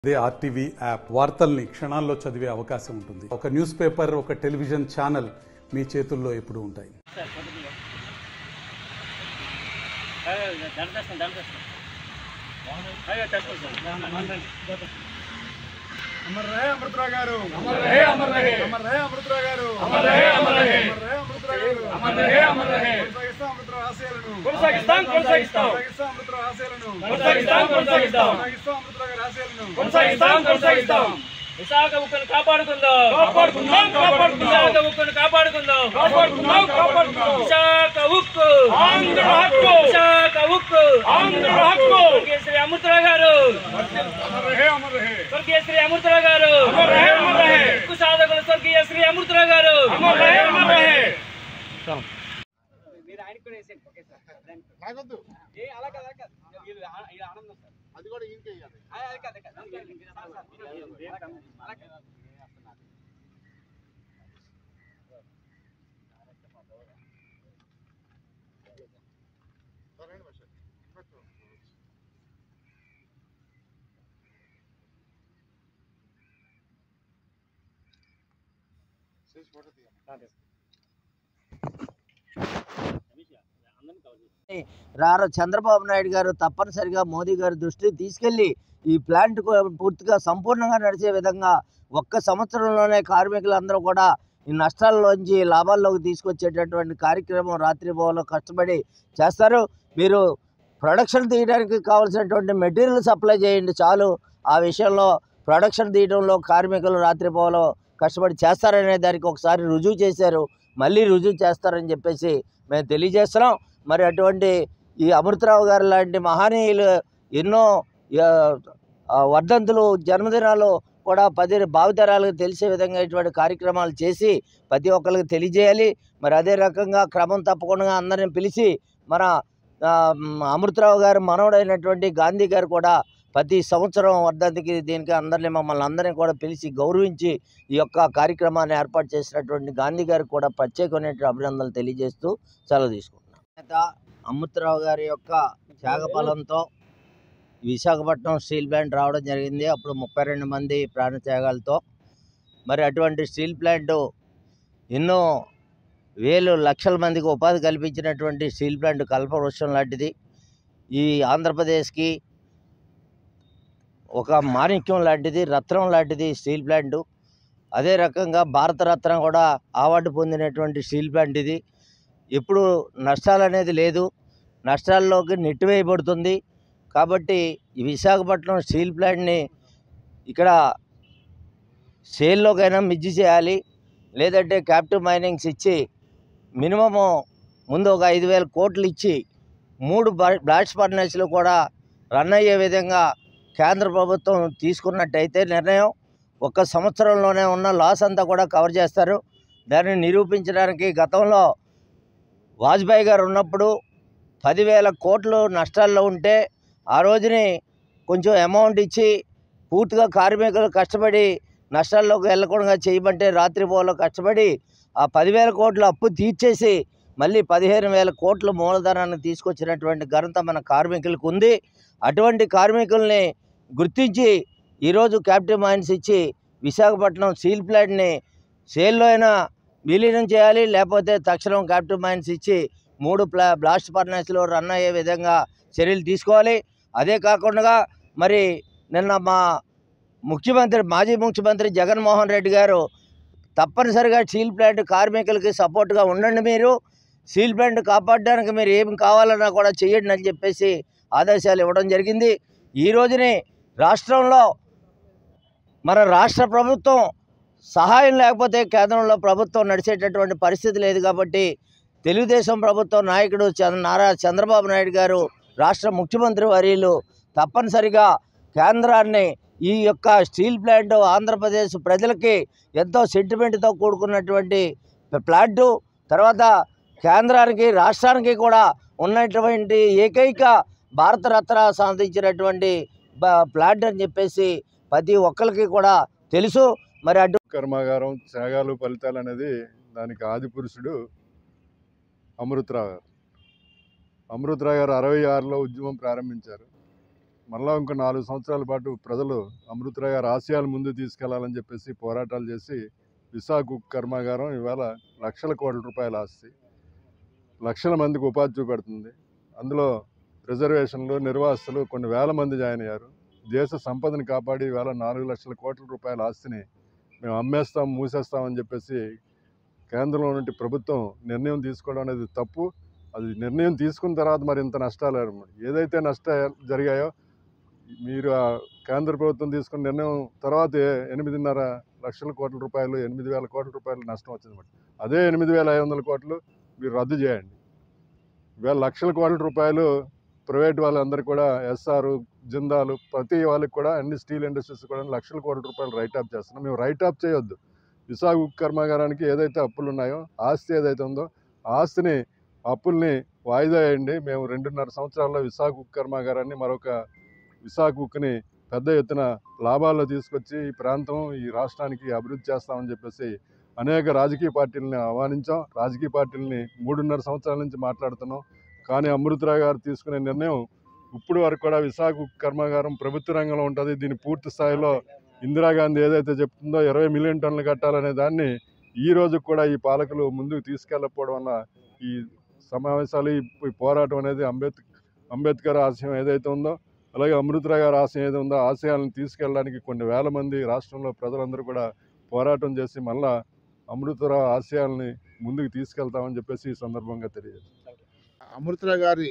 అదే RTV app వార్తల్ని క్షణాల్లో చదివే అవకాశం ఉంటుంది ఒక న్యూస్ పేపర్ ఒక టెలివిజన్ ఛానల్ మీ చేతుల్లో ఎప్పుడూ ఉంటాయి సార్ కొద్దిగా దండేస్తాం దండేస్తాం అయ్యో తెస్తాం సార్ అమర్ రహే అమృతరావు గారు అమర్ రహే అమర్ రహే అమర్ రహే అమృతరావు గారు అమర్ రహే అమర్ రహే అమర్ రహే అమృతరావు గారు అమర్ రహే అమర్ రహే కొనసాగిస్తాం అమృతరావు ఆశయాలను కొనసాగిస్తాం కొనసాగిస్తాం కొనసాగిస్తాం అమృతరావు ఆశయాలను కొనసాగిస్తాం కొనసాగిస్తాం కొనసాగిస్తాం అమృతరావు గారి ఆశయాలను కొనసాగిస్తాం కొనసాగిస్తాం విశాఖ ఉక్కును కాపాడుకుందాం కాపాడుకుందాం కాపాడుకుందాం విశాఖ ఉక్కును కాపాడుకుందాం కాపాడుకుందాం కాపాడుకుందాం విశాఖ ఉక్కు ఆంధ్ర హక్కు విశాఖ ఉక్కు ఆంధ్ర హక్కు స్వర్గీయ శ్రీ అమృతరావు గారు అమర్ రహే అమర్ రహే స్వర్గీయ శ్రీ అమృతరావు గారు ఉక్కు సాధకులు స్వర్గీయ శ్రీ అమృతరావు గారు మీరు ఆయనకు కూడా వేసేయండి ఒకేసారి నాకొద్దు ఏ అలా కాదు అలా కాదు ఇది ఆ- ఇది ఆనందం సార్ అది కూడా ఇంకేయాలి ఆ, అది కాదు, అది కాదు. సార్, సార్, అలా కాదు. అలా కాదు. రారా చంద్రబాబు నాయుడు గారు తప్పనిసరిగా మోదీ గారి దృష్టికి తీసుకెళ్లి ఈ ప్లాంట్ కు- పూర్తిగా సంపూర్ణంగా నడిచే విధంగా ఒక్క సంవత్సరంలోనే కార్మికులందరూ కూడా ఈ నష్టాల్లోంచి లాభాల్లోకి తీసుకొచ్చేటటువంటి కార్యక్రమం రాత్రి భవన్లో కష్టపడి చేస్తారు మీరు ప్రొడక్షన్ తీయడానికి కావాల్సినటువంటి మెటీరియల్ సప్లై చేయండి చాలు ఆ విషయంలో ప్రొడక్షన్ తీయడంలో కార్మికులు రాత్రి భవన్లో కష్టపడి చేస్తారనే దానికి ఒకసారి రుజువు చేశారు మళ్ళీ రుజువు చేస్తారని చెప్పేసి మేము తెలియజేస్తున్నాం మరి అటువంటి ఈ అమృతరావు గారు లాంటి మహనీయులు ఎన్నో ఆ, ఆ, వర్ధంతులు జన్మదినాలు కూడా పది భావితరాలకు తెలిసే విధంగా ఇటువంటి కార్యక్రమాలు చేసి ప్రతి ఒక్కరికి తెలియజేయాలి మరి అదే రకంగా క్రమం తప్పకుండా అందరిని పిలిచి మన ఆ, మ్, అమృతరావు గారు మనవడైనటువంటి గాంధీ గారు కూడా ప్రతి సంవత్సరం వర్ధంతికి దీనికి అందరినీ మమ్మల్ని అందరినీ కూడా పిలిచి గౌరవించి ఈ యొక్క కార్యక్రమాన్ని ఏర్పాటు చేసినటువంటి గాంధీ గారికి కూడా ప్రత్యేకమైనటువంటి అభినందనలు తెలియజేస్తూ సెలవు తీసుకుంటున్నాం నేత అమృతరావు గారి యొక్క త్యాగఫలంతో విశాఖపట్నం స్టీల్ ప్లాంట్ రావడం జరిగింది అప్పుడు ముప్పై రెండు మంది ప్రాణత్యాగాలతో మరి అటువంటి స్టీల్ ప్లాంట్ ఎన్నో వేలు లక్షల మందికి ఉపాధి కల్పించినటువంటి స్టీల్ ప్లాంట్ కల్పవృక్షం లాంటిది ఈ ఆంధ్రప్రదేశ్కి ఒక మాణిక్యం లాంటిది రత్నం లాంటిది స్టీల్ ప్లాంటు అదే రకంగా భారతరత్న కూడా అవార్డు పొందినటువంటి స్టీల్ ప్లాంట్ ఇది ఎప్పుడు నష్టాలు అనేది లేదు నష్టాల్లోకి నెట్టివేయబడుతుంది కాబట్టి ఈ విశాఖపట్నం స్టీల్ ప్లాంట్ని ఇక్కడ సేల్లోకైనా మిర్చి చేయాలి లేదంటే క్యాప్టివ్ మైనింగ్స్ ఇచ్చి మినిమము ముందు ఒక ఐదు వేల కోట్లు ఇచ్చి మూడు బ్లా- బ్లాస్ట్ ఫర్నేస్లు కూడా రన్ అయ్యే విధంగా కేంద్ర ప్రభుత్వం తీసుకున్నట్టయితే నిర్ణయం ఒక్క సంవత్సరంలోనే ఉన్న లాస్ అంతా కూడా కవర్ చేస్తారు దాన్ని నిరూపించడానికి గతంలో వాజ్పేయి గారు ఉన్నప్పుడు పదివేల కోట్లు నష్టాల్లో ఉంటే ఆ రోజుని కొంచెం అమౌంట్ ఇచ్చి పూర్తిగా కార్మికులు కష్టపడి నష్టాల్లోకి వెళ్ళకుండా చేయమంటే రాత్రి పోలో కష్టపడి ఆ పదివేల కోట్ల అప్పు తీర్చేసి మళ్ళీ పదిహేను వేల కోట్ల మూలధనాన్ని తీసుకొచ్చినటువంటి ఘనత మన కార్మికులకు ఉంది అటువంటి కార్మికుల్ని గుర్తించి ఈరోజు క్యాప్టివ్ మైన్స్ ఇచ్చి విశాఖపట్నం స్టీల్ ప్లాంట్ని సేల్లో అయినా విలీనం చేయాలి లేకపోతే తక్షణం క్యాప్టివ్ మైన్స్ ఇచ్చి మూడు ప్లా బ్లాస్ట్ ఫర్నేస్లో రన్ అయ్యే విధంగా చర్యలు తీసుకోవాలి అదే కాకుండా మరి నిన్న మా ముఖ్యమంత్రి మాజీ ముఖ్యమంత్రి జగన్మోహన్ రెడ్డి గారు తప్పనిసరిగా స్టీల్ ప్లాంట్ కార్మికులకి సపోర్ట్గా ఉండండి మీరు స్టీల్ ప్లాంట్ కాపాడడానికి మీరు ఏం కావాలన్నా కూడా చేయండి అని చెప్పేసి ఆదేశాలు ఇవ్వడం జరిగింది ఈ రోజుని రాష్ట్రంలో మన రాష్ట్ర ప్రభుత్వం సహాయం లేకపోతే కేంద్రంలో ప్రభుత్వం నడిచేటటువంటి పరిస్థితి లేదు కాబట్టి తెలుగుదేశం ప్రభుత్వం నాయకుడు చంద్ర నారా చంద్రబాబు నాయుడు గారు రాష్ట్ర ముఖ్యమంత్రి వర్యులు తప్పనిసరిగా కేంద్రాన్ని ఈ యొక్క స్టీల్ ప్లాంట్ ఆంధ్రప్రదేశ్ ప్రజలకి ఎంతో సెంటిమెంట్తో కూడుకున్నటువంటి ప్లాంటు తర్వాత కేంద్రానికి రాష్ట్రానికి కూడా ఉన్నటువంటి ఏకైక భారతరత్న సాధించినటువంటి బ- ప్లాంట్ అని చెప్పేసి ప్రతి ఒక్కరికి కూడా తెలుసు మరి అటు కర్మాగారం త్యాగాలు ఫలితాలు అనేది దానికి ఆది పురుషుడు అమృతరావు గారు అమృతరావు గారు అరవై ఆరులో ఉద్యమం ప్రారంభించారు మళ్ళా ఇంకో నాలుగు సంవత్సరాల పాటు ప్రజలు అమృతరావు గారి ఆశయాలు ముందు తీసుకెళ్లాలని చెప్పేసి పోరాటాలు చేసి విశాఖ ఉక్కు కర్మాగారం ఇవాళ లక్షల కోట్ల రూపాయల ఆస్తి లక్షల మందికి ఉపాధి చూపెడుతుంది అందులో రిజర్వేషన్లు నిర్వాసితులు కొన్ని వేల మంది జాయిన్ అయ్యారు దేశ సంపదను కాపాడి ఇవాళ నాలుగు లక్షల కోట్ల రూపాయల ఆస్తిని మేము అమ్మేస్తాం మూసేస్తామని చెప్పేసి కేంద్రంలో నుండి ప్రభుత్వం నిర్ణయం తీసుకోవడం అనేది తప్పు అది నిర్ణయం తీసుకున్న తర్వాత మరి ఇంత నష్టాలు ఏర్పడి ఏదైతే నష్టాలు జరిగాయో మీరు ఆ కేంద్ర ప్రభుత్వం తీసుకున్న నిర్ణయం తర్వాత ఎనిమిదిన్నర లక్షల కోట్ల రూపాయలు ఎనిమిది వేల కోట్ల రూపాయలు నష్టం వచ్చింది మరి అదే ఎనిమిది వేల ఐదు వందల కోట్లు మీరు రద్దు చేయండి ఇవాళ లక్షల కోట్ల రూపాయలు ప్రైవేట్ వాళ్ళందరూ కూడా ఎస్ఆర్ జిందాలు ప్రతి వాళ్ళకి కూడా అన్ని స్టీల్ ఇండస్ట్రీస్ కూడా లక్షల కోట్ల రూపాయలు రైట్ ఆఫ్ చేస్తున్నాం మేము రైట్ ఆఫ్ చేయొద్దు విశాఖ ఉక్కు కర్మాగారానికి ఏదైతే అప్పులు ఉన్నాయో ఆస్తి ఏదైతే ఉందో ఆ ఆస్తిని అప్పుల్ని వాయిదా వేయండి మేము రెండున్నర సంవత్సరాల్లో విశాఖ ఉక్కు కర్మాగారాన్ని మరొక విశాఖ ఉక్కుని పెద్ద ఎత్తున లాభాల్లో తీసుకొచ్చి ఈ ప్రాంతం ఈ రాష్ట్రానికి అభివృద్ధి చేస్తామని చెప్పేసి అనేక రాజకీయ పార్టీలని ఆహ్వానించాం రాజకీయ పార్టీలని మూడున్నర సంవత్సరాల నుంచి మాట్లాడుతున్నాం కానీ అమృతరావు గారు తీసుకునే నిర్ణయం ఇప్పుడు వరకు కూడా విశాఖ ఉక్కు కర్మాగారం ప్రభుత్వ రంగంలో ఉంటుంది దీన్ని పూర్తి స్థాయిలో ఇందిరాగాంధీ ఏదైతే చెప్తుందో ఇరవై మిలియన్ టన్నులు కట్టాలనే దాన్ని ఈ రోజు కూడా ఈ పాలకులు ముందుకు తీసుకెళ్ళకపోవడం వల్ల ఈ సమావేశాలు ఈ ఈ పోరాటం అనేది అంబేద్ అంబేద్కర్ ఆశయం ఏదైతే ఉందో అలాగే అమృతరావు గారి ఆశయం ఏదైతే ఉందో ఆశయాలను తీసుకెళ్ళడానికి కొన్ని వేల మంది రాష్ట్రంలో ప్రజలందరూ కూడా పోరాటం చేసి మళ్ళా అమృతరావు ఆశయాల్ని ముందుకు తీసుకెళ్తామని చెప్పేసి ఈ సందర్భంగా తెలియజేస్తాం అమృతరావు గారి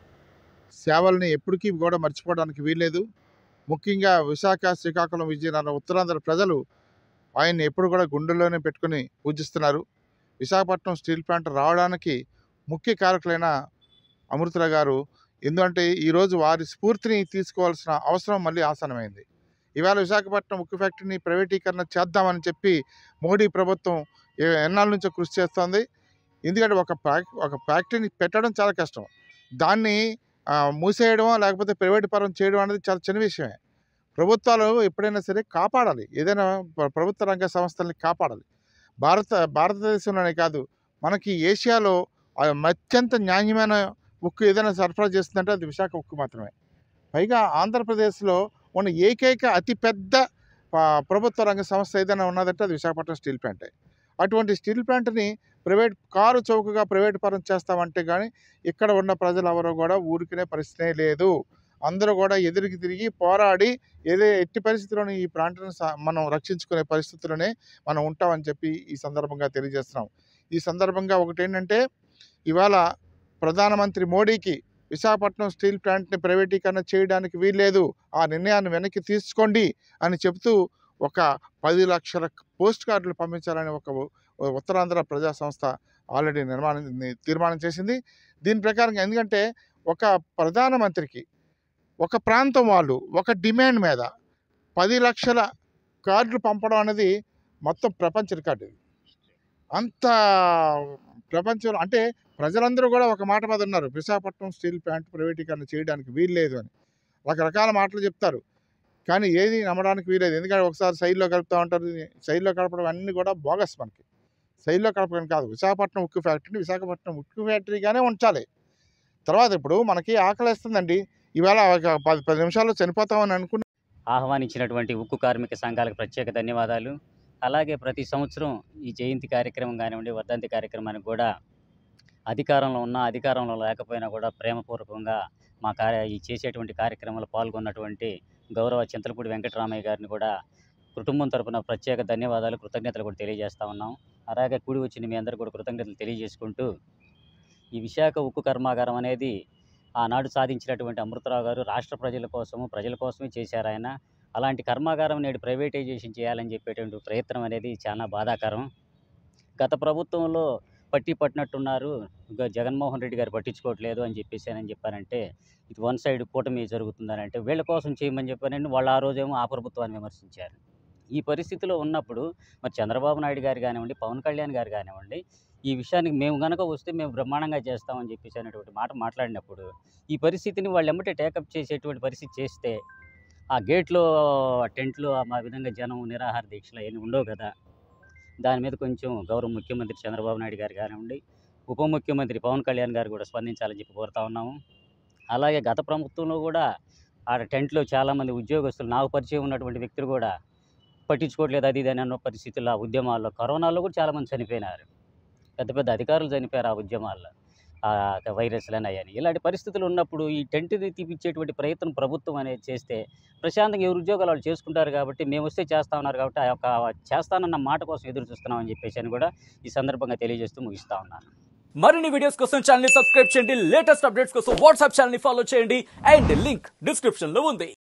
సేవల్ని ఎప్పటికీ కూడా మర్చిపోవడానికి వీల్లేదు ముఖ్యంగా విశాఖ శ్రీకాకుళం విజయనగరం ఉత్తరాంధ్ర ప్రజలు ఆయన్ని ఎప్పుడు కూడా గుండెల్లోనే పెట్టుకుని పూజిస్తున్నారు విశాఖపట్నం స్టీల్ ప్లాంట్ రావడానికి ముఖ్య కారకులైన అమృతరావు గారు ఎందుకంటే ఈరోజు వారి స్ఫూర్తిని తీసుకోవాల్సిన అవసరం మళ్ళీ ఆసనమైంది ఇవాళ విశాఖపట్నం ఉక్కు ఫ్యాక్టరీని ప్రైవేటీకరణ చేద్దామని చెప్పి మోడీ ప్రభుత్వం ఏ- ఎన్నాళ్ళ నుంచో కృషి చేస్తోంది ఎందుకంటే ఒక ఫ్యాక్ ఒక ఫ్యాక్టరీని పెట్టడం చాలా కష్టం దాన్ని ఆ, మూసేయడమో లేకపోతే ప్రైవేట్ పరం చేయడం అనేది చాలా చిన్న విషయమే ప్రభుత్వాలు ఎప్పుడైనా సరే కాపాడాలి ఏదైనా ప్ర- ప్రభుత్వ రంగ సంస్థల్ని కాపాడాలి భారత భారతదేశంలోనే కాదు మనకి ఏషియాలో ఆ అత్యంత న్యాయమైన ఉక్కు ఏదైనా సరఫరా చేస్తుందంటే అది విశాఖ ఉక్కు మాత్రమే పైగా ఆంధ్రప్రదేశ్లో ఉన్న ఏకైక అతిపెద్ద ఆ, ప్రభుత్వ రంగ సంస్థ ఏదైనా ఉన్నదంటే అది విశాఖపట్నం స్టీల్ ప్లాంటే అటువంటి స్టీల్ ప్లాంట్ని ప్రైవేట్ కారు చౌకగా ప్రైవేట్ పరం చేస్తామంటే కానీ ఇక్కడ ఉన్న ప్రజలు ఎవరు కూడా ఊరికనే పరిస్థితే లేదు అందరూ కూడా ఎదురికి తిరిగి పోరాడి ఏదే ఎట్టి పరిస్థితుల్లోని ఈ ప్రాంతాన్ని సా- మనం రక్షించుకునే పరిస్థితుల్లోనే మనం ఉంటామని చెప్పి ఈ సందర్భంగా తెలియజేస్తున్నాం ఈ సందర్భంగా ఒకటి ఏంటంటే ఇవాళ ప్రధానమంత్రి మోడీకి విశాఖపట్నం స్టీల్ ప్లాంట్ని ప్రైవేటీకరణ చేయడానికి వీల్లేదు ఆ నిర్ణయాన్ని వెనక్కి తీసుకోండి అని చెబుతూ ఒక పది లక్షల పోస్ట్ కార్డులు పంపించాలని ఒక ఉ- ఉత్తరాంధ్ర ప్రజా సంస్థ ఆల్రెడీ నిర్మాణం తీర్మానం చేసింది దీని ప్రకారం ఎందుకంటే ఒక ప్రధానమంత్రికి ఒక ప్రాంతం వాళ్ళు ఒక డిమాండ్ మీద పది లక్షల కార్డులు పంపడం అనేది మొత్తం ప్రపంచ రికార్డు ఇది అంత ప్రపంచంలో అంటే ప్రజలందరూ కూడా ఒక మాట మీద ఉన్నారు విశాఖపట్నం స్టీల్ ప్లాంట్ ప్రైవేటీకరణ చేయడానికి వీల్లేదు అని రకరకాల మాటలు చెప్తారు కానీ ఏది నమ్మడానికి వీలేదు ఎందుకంటే ఒకసారి సైడ్లో కలుపుతూ ఉంటారు సైడ్లో కలపడం అన్నీ కూడా బోగస్ మనకి సైడ్లో కలపడం కాదు విశాఖపట్నం ఉక్కు ఫ్యాక్టరీని విశాఖపట్నం ఉక్కు ఫ్యాక్టరీగానే ఉంచాలి తర్వాత ఇప్పుడు మనకి ఆకలిస్తుందండి ఈవేళ ఒక పది పది నిమిషాల్లో చనిపోతామని అనుకున్న ఆహ్వానించినటువంటి ఉక్కు కార్మిక సంఘాలకు ప్రత్యేక ధన్యవాదాలు అలాగే ప్రతి సంవత్సరం ఈ జయంతి కార్యక్రమం కానివ్వండి వర్ధంతి కార్యక్రమానికి కూడా అధికారంలో ఉన్న అధికారంలో లేకపోయినా కూడా ప్రేమపూర్వకంగా మా కార్య ఈ చేసేటువంటి కార్యక్రమంలో పాల్గొన్నటువంటి గౌరవ చింతలపూడి వెంకటరామయ్య గారిని కూడా కుటుంబం తరపున ప్రత్యేక ధన్యవాదాలు కృతజ్ఞతలు కూడా తెలియజేస్తా ఉన్నాం అలాగే కూడి వచ్చిన మీ అందరూ కూడా కృతజ్ఞతలు తెలియజేసుకుంటూ ఈ విశాఖ ఉక్కు కర్మాగారం అనేది ఆనాడు సాధించినటువంటి అమృతరావు గారు రాష్ట్ర ప్రజల కోసము ప్రజల కోసమే చేశారు ఆయన అలాంటి కర్మాగారం నేడు ప్రైవేటైజేషన్ చేయాలని చెప్పేటువంటి ప్రయత్నం అనేది చాలా బాధాకరం గత ప్రభుత్వంలో పట్టి పట్టినట్టున్నారు ఇంకా జగన్మోహన్ రెడ్డి గారు పట్టించుకోవట్లేదు అని చెప్పేసి అని చెప్పారంటే ఇది వన్ సైడ్ కూటమి జరుగుతుందని అంటే వీళ్ళ కోసం చేయమని చెప్పారంటే వాళ్ళు ఆ రోజేమో ఆ ప్రభుత్వాన్ని విమర్శించారు ఈ పరిస్థితిలో ఉన్నప్పుడు మరి చంద్రబాబు నాయుడు గారు కానివ్వండి పవన్ కళ్యాణ్ గారు కానివ్వండి ఈ విషయానికి మేము గనక వస్తే మేము బ్రహ్మాండంగా చేస్తామని చెప్పేసి అనేటువంటి మాట మాట్లాడినప్పుడు ఈ పరిస్థితిని వాళ్ళు ఎమ్మటే టేకప్ చేసేటువంటి పరిస్థితి చేస్తే ఆ గేట్లో టెంట్లో మా విధంగా జనం నిరాహార దీక్షలు అవన్నీ ఉండవు కదా దాని మీద కొంచెం గౌరవ ముఖ్యమంత్రి చంద్రబాబు నాయుడు గారు కానివ్వండి ఉప ముఖ్యమంత్రి పవన్ కళ్యాణ్ గారు కూడా స్పందించాలని చెప్పి కోరుతా ఉన్నాము అలాగే గత ప్రభుత్వంలో కూడా ఆడ టెంట్లో చాలామంది ఉద్యోగస్తులు నాకు పరిచయం ఉన్నటువంటి వ్యక్తులు కూడా పట్టించుకోవట్లేదు అది ఇది అని అన్న పరిస్థితుల్లో ఆ ఉద్యమాల్లో కరోనాలో కూడా చాలామంది చనిపోయినారు పెద్ద పెద్ద అధికారులు చనిపోయారు ఆ ఉద్యమాల్లో ఆ వైరస్లని అయ్యాని ఇలాంటి పరిస్థితులు ఉన్నప్పుడు ఈ టెంట్ని తీపిచ్చేటువంటి ప్రయత్నం ప్రభుత్వం అనేది చేస్తే ప్రశాంతంగా ఎవరు ఉద్యోగాలు వాళ్ళు చేసుకుంటారు కాబట్టి మేము వస్తే చేస్తా ఉన్నారు కాబట్టి ఆ యొక్క చేస్తానన్న మాట కోసం ఎదురు చూస్తున్నామని చెప్పేసి అని కూడా ఈ సందర్భంగా తెలియజేస్తూ ముగిస్తా ఉన్నాను మరిన్ని వీడియోస్ కోసం ఛానల్ ని సబ్స్క్రైబ్ చేయండి లేటెస్ట్ అప్డేట్స్ కోసం వాట్సాప్ ఛానల్ ని ఫాలో చేయండి అండ్ లింక్ డిస్క్రిప్షన్ లో ఉంది